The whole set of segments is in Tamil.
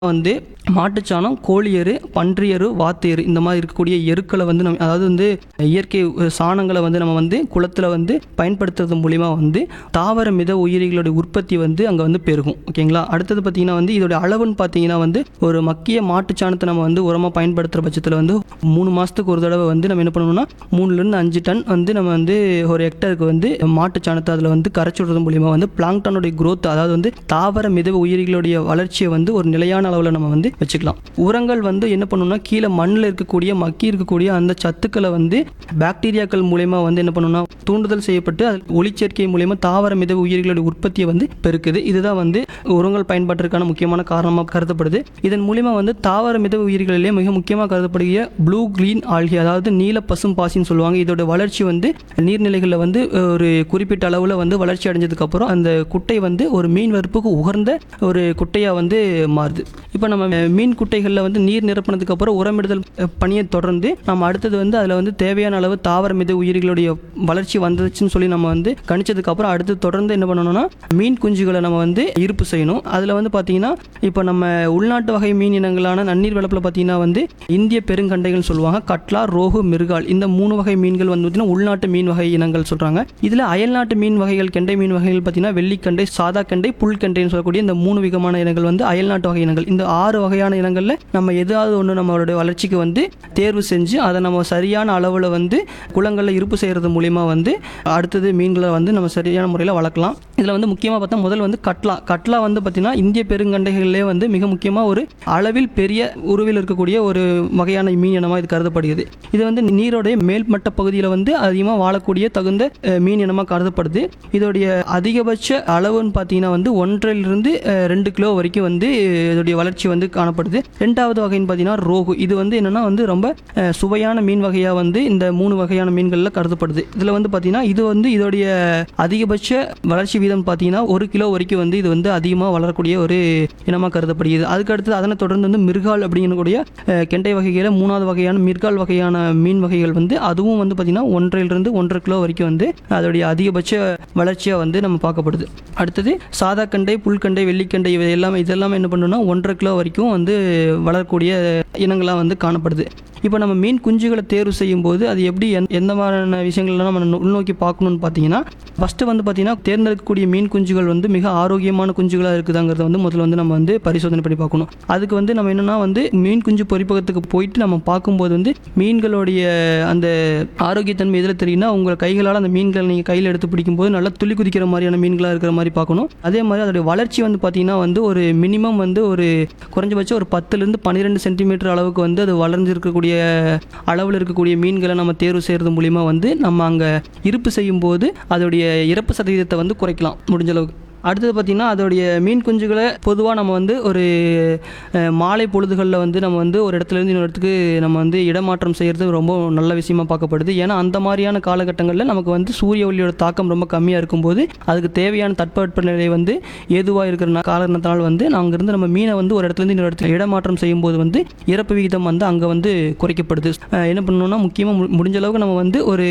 வந்து மாட்டுச்சாணம் கோழியரு பன்றியரு வாத்தையரு இந்த மாதிரி இருக்கக்கூடிய எருக்களை வந்து நம்ம அதாவது வந்து இயற்கை அஹ், சாணங்களை வந்து நம்ம வந்து குளத்தில் வந்து பயன்படுத்துறது மூலிமா வந்து தாவர மித உயிரிகளுடைய உற்பத்தி வந்து அங்கே வந்து பெருகும் ஓகேங்களா அடுத்தது பார்த்தீங்கன்னா வந்து இதோட அளவுன்னு பார்த்தீங்கன்னா வந்து ஒரு மக்கிய மாட்டுச்சாணத்தை நம்ம வந்து உரமாக பயன்படுத்துகிற பட்சத்தில் வந்து மூணு மாதத்துக்கு ஒரு தடவை வந்து நம்ம என்ன பண்ணணும்னா மூணுலேருந்து அஞ்சு டன் வந்து நம்ம வந்து ஒரு ஹெக்டருக்கு வந்து மாட்டுச்சாணத்தை அதில் வந்து கரைச்சி விடுறது மூலிமா வந்து பிளாங்டனுடைய growth அதாவது வந்து தாவர மிதவ உயிரிகளுடைய வளர்ச்சியை வந்து ஒரு நிலையான அளவில் நம்ம வந்து வச்சுக்கலாம் உரங்கள் வந்து என்ன பண்ணணும்னா கீழே மண்ணில் இருக்கக்கூடிய மக்கி இருக்கக்கூடிய அந்த சத்துக்களை வந்து பாக்டீரியாக்கள் மூலயமா வந்து என்ன பண்ணணும்னா தூண்டுதல் செய்யப்பட்டு அது ஒளிச்சேர்க்கை மூலயமா தாவர மிதவ உயிரிகளுடைய உற்பத்தியை வந்து பெருக்குது இதுதான் வந்து உரங்கள் பயன்பாட்டிற்கான முக்கியமான காரணமாக கருதப்படுது இதன் மூலிமா வந்து தாவர மிதவ உயிர்களிலே மிக முக்கியமாக கருதப்படுகிற ப்ளூ கிரீன் ஆல்கி அதாவது நீல பசும் பாசின்னு சொல்லுவாங்க இதோட வளர்ச்சி வந்து நீர்நிலைகளில் வந்து ஒரு குறிப்பிட்ட அளவில் வந்து வளர்ச்சி அடைஞ்சதுக்கப்புறம் அந்த குட்டை வந்து ஒரு மீன் வறுப்புக்கு உகர்ந்த ஒரு குட்டையாக வந்து மாறுது இப்போ நம்ம மீன் குட்டைகளில் வந்து நீர் நிரப்பினதுக்கு அப்புறம் உரமிடுதல் அஹ், பணியை தொடர்ந்து நம்ம அடுத்தது வந்து அதில் வந்து தேவையான அளவு தாவர மித உயிரிகளுடைய வளர்ச்சி வந்துச்சுன்னு சொல்லி நம்ம வந்து கணிச்சதுக்கு அப்புறம் அடுத்து தொடர்ந்து என்ன பண்ணணும்னா மீன் குஞ்சுகளை நம்ம வந்து இருப்பு செய்யணும் அதில் வந்து பார்த்தீங்கன்னா இப்போ நம்ம உள்நாட்டு வகை மீன் இனங்களான நன்னீர் வளர்ப்பில் பார்த்தீங்கன்னா வந்து இந்திய பெருங்கண்டைகள் சொல்லுவாங்க கட்லா ரோகு மிருகால் இந்த மூணு வகை மீன்கள் வந்து பார்த்தீங்கன்னா உள்நாட்டு மீன் வகை இனங்கள் சொல்கிறாங்க இதில் அயல்நாட்டு மீன் வகைகள் கெண்டை மீன் வகைகள் பார்த்தீங்கன்னா வெள்ளிக்கண்டை சாதா கண்டை புல்கண்டைன்னு சொல்லக்கூடிய இந்த மூணு விதமான இனங்கள் வந்து அயல்நாட்டு வகை இனங்கள் இந்த ஆறு வகையான இனங்களில் நம்ம எதாவது ஒன்று நம்மளுடைய வளர்ச்சிக்கு வந்து தேர்வு செஞ்சு அதை நம்ம சரியான அளவில் வந்து குளங்களில் இருப்பு செய்கிறது மூலிமா வந்து அடுத்தது மீன்களை வந்து நம்ம சரியான முறையில் வளர்க்கலாம் இதில் வந்து முக்கியமாக பார்த்தா முதல் வந்து கட்லா கட்லா வந்து பார்த்திங்கன்னா இந்திய பெருங்கண்டைகளிலே வந்து மிக முக்கியமாக ஒரு அளவில் பெரிய உருவில் இருக்கக்கூடிய ஒரு வகையான மீன் இனமாக இது கருதப்படுகிறது இது வந்து நீரோடைய மேல்மட்ட பகுதியில் வந்து அதிகமாக வாழக்கூடிய தகுந்த அஹ், மீன் இனமாக கருதப்படுது இதோடைய அதிகபட்ச அளவுன்னு பார்த்தீங்கன்னா வந்து ஒன்றிலிருந்து அஹ், ரெண்டு கிலோ வரைக்கும் வந்து இதோடைய வளர்ச்சி வந்து காணப்படுது ரெண்டாவது வகைன்னு பார்த்தீங்கன்னா ரோகு இது வந்து என்னென்னா வந்து ரொம்ப அஹ், சுவையான மீன் வகையாக வந்து இந்த மூணு வகையான மீன்களில் கருதப்படுது இதில் வந்து பார்த்தீங்கன்னா இது வந்து இதோடைய அதிகபட்ச வளர்ச்சி வீதம் பார்த்தீங்கன்னா ஒரு கிலோ வரைக்கும் வந்து இது வந்து அதிகமாக வளரக்கூடிய ஒரு இனமாக கருதப்படுகிறது அதுக்கு அடுத்து அதனை தொடர்ந்து வந்து மிருகால் அப்படிங்கக்கூடிய அஹ், கெண்டை வகைகளில் மூணாவது வகையான மிர்கால் வகையான மீன் வகைகள் வந்து அதுவும் வந்து பார்த்திங்கன்னா ஒன்றிலிருந்து ஒன்றரை கிலோ வரைக்கும் வந்து அதோடைய அதிகபட்ச வளர்ச்சியாக வந்து நம்ம பார்க்கப்படுது அடுத்தது சாதா கண்டை புல்கண்டை வெள்ளிக்கண்டை இவை எல்லாமே இதெல்லாம் என்ன பண்ணணும்னா ஒன்றரை கிலோ வரைக்கும் வந்து வளரக்கூடிய இனங்களாக வந்து காணப்படுது இப்போ நம்ம மீன் குஞ்சுகளை தேர்வு செய்யும் போது அது எப்படி எந் எந்த மாதிரியான விஷயங்கள்லாம் நம்ம நு- உள்நோக்கி பார்க்கணும்னு பார்த்தீங்கன்னா ஃபஸ்ட்டு வந்து பார்த்தீங்கன்னா தேர்ந்தெடுக்கக்கூடிய மீன் குஞ்சுகள் வந்து மிக ஆரோக்கியமான குஞ்சுகளாக இருக்குதாங்கிறத வந்து முதல்ல வந்து நம்ம வந்து பரிசோதனை பண்ணி பார்க்கணும் அதுக்கு வந்து நம்ம என்னென்னா வந்து மீன் குஞ்சு பொறிப்பகத்துக்கு போயிட்டு நம்ம பார்க்கும்போது வந்து மீன்களுடைய அந்த ஆரோக்கியத்தன்மை எதில் தெரியும்னா உங்கள் கைகளால் அந்த மீன்களை நீங்கள் கையில் எடுத்து பிடிக்கும்போது நல்லா துள்ளி குதிக்கிற மாதிரியான மீன்களாக இருக்கிற மாதிரி பார்க்கணும் அதே மாதிரி அதோடைய வளர்ச்சி வந்து பார்த்தீங்கன்னா வந்து ஒரு மினிமம் வந்து ஒரு குறைஞ்சபட்சம் ஒரு பத்துலேருந்து பன்னிரெண்டு சென்டிமீட்டர் அளவுக்கு வந்து அது வளர்ந்துருக்கக்கூடிய அளவில் இருக்கக்கூடிய மீன்களை நம்ம தேர்வு செய்கிறது மூலிமா வந்து நம்ம அங்கே இருப்பு செய்யும்போது அதோடைய இறப்பு சதவீதத்தை வந்து குறைக்கலாம் முடிஞ்ச அளவுக்கு அடுத்தது பார்த்திங்கன்னா அதோடைய மீன் குஞ்சுகளை பொதுவாக நம்ம வந்து ஒரு அஹ், மாலை பொழுதுகளில் வந்து நம்ம வந்து ஒரு இடத்துலேருந்து இன்னொரு இடத்துக்கு நம்ம வந்து இடமாற்றம் செய்கிறது ரொம்ப நல்ல விஷயமா பார்க்கப்படுது ஏன்னா அந்த மாதிரியான காலகட்டங்களில் நமக்கு வந்து சூரிய ஒளியோட தாக்கம் ரொம்ப கம்மியாக இருக்கும்போது அதுக்கு தேவையான தட்பவெப்பநிலை வந்து ஏதுவாக இருக்கிற நா- காரணத்தினால் வந்து அங்கேருந்து நம்ம மீனை வந்து ஒரு இடத்துலேருந்து இன்னொரு இடத்துல இடமாற்றம் செய்யும்போது வந்து இறப்பு விகிதம் வந்து அங்கே வந்து குறைக்கப்படுது அஹ், என்ன பண்ணணும்னா முக்கியமாக முடிஞ்ச அளவுக்கு நம்ம வந்து ஒரு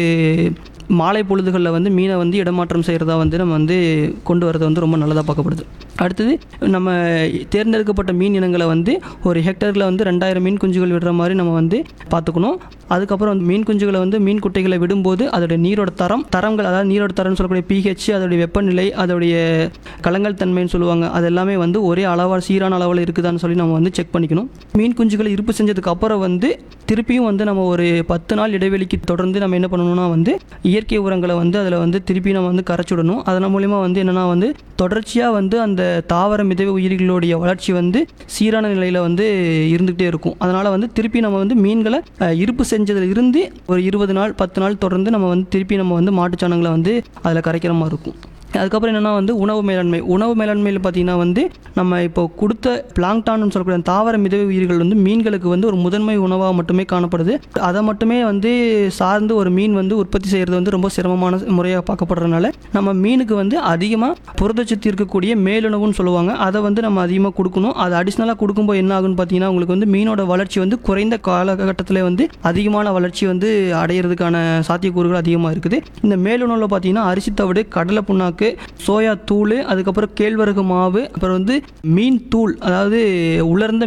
மாலை பொழுதுகளில் வந்து மீனை வந்து இடமாற்றம் செய்கிறதா வந்து நம்ம வந்து கொண்டு வரது வந்து ரொம்ப நல்லதாக பார்க்கப்படுது அடுத்தது நம்ம தேர்ந்தெடுக்கப்பட்ட மீன் இனங்களை வந்து ஒரு ஹெக்டரில் வந்து ரெண்டாயிரம் மீன் குஞ்சுகள் விடுற மாதிரி நம்ம வந்து பார்த்துக்கணும் அதுக்கப்புறம் வந்து மீன் குஞ்சுகளை வந்து மீன் குட்டைகளை விடும்போது அதோடைய நீரோட தரம் தரங்கள் அதாவது நீரோட தரம்னு சொல்லக்கூடிய பிஹெச் அதோடைய வெப்பநிலை அதோடைய கலங்கல் தன்மைன்னு சொல்லுவாங்க அது எல்லாமே வந்து ஒரே அளவாக சீரான அளவில் இருக்குதான்னு சொல்லி நம்ம வந்து செக் பண்ணிக்கணும் மீன் குஞ்சுகளை இருப்பு செஞ்சதுக்கு அப்புறம் வந்து திருப்பியும் வந்து நம்ம ஒரு பத்து நாள் இடைவெளிக்கு தொடர்ந்து நம்ம என்ன பண்ணணும்னா வந்து இயற்கை உரங்களை வந்து அதில் வந்து திருப்பி நம்ம வந்து கரைச்சி விடணும் அதன் மூலிமா வந்து என்னென்னா வந்து தொடர்ச்சியாக வந்து அந்த தாவர மிதவை உயிரிகளுடைய வளர்ச்சி வந்து சீரான நிலையில் வந்து இருந்துகிட்டே இருக்கும் அதனால் வந்து திருப்பி நம்ம வந்து மீன்களை அஹ், இருப்பு செஞ்சதுல இருந்து ஒரு இருபது நாள் பத்து நாள் தொடர்ந்து நம்ம வந்து திருப்பி நம்ம வந்து மாட்டுச்சாணங்களை வந்து அதில் கரைக்கிற மாதிரி இருக்கும் அதுக்கப்புறம் என்னென்னா வந்து உணவு மேலாண்மை உணவு மேலாண்மையில் பார்த்தீங்கன்னா வந்து நம்ம இப்போ கொடுத்த பிளாங்டான்னு சொல்லக்கூடிய அந்த தாவர மிதவை உயிர்கள் வந்து மீன்களுக்கு வந்து ஒரு முதன்மை உணவாக மட்டுமே காணப்படுது அதை மட்டுமே வந்து சார்ந்து ஒரு மீன் வந்து உற்பத்தி செய்கிறது வந்து ரொம்ப சிரமமான முறையாக பார்க்கப்படுறதுனால நம்ம மீனுக்கு வந்து அதிகமாக புரதச்சத்து இருக்கக்கூடிய மேலுணவுன்னு சொல்லுவாங்க அதை வந்து நம்ம அதிகமாக கொடுக்கணும் அது அடிஷ்னலாக கொடுக்கும்போது என்ன ஆகுன்னு பார்த்தீங்கன்னா உங்களுக்கு வந்து மீனோட வளர்ச்சி வந்து குறைந்த காலகட்டத்தில் வந்து அதிகமான வளர்ச்சி வந்து அடையிறதுக்கான சாத்தியக்கூறுகள் அதிகமாக இருக்குது இந்த மேலுணவில் பார்த்தீங்கன்னா அரிசி தவிடு கடலை புண்ணாக்கு சோயா தூள் அதுக்கப்புறம் கேழ்வரகு மாவு அப்புறம் வந்து மீன் தூள் அதாவது உலர்ந்த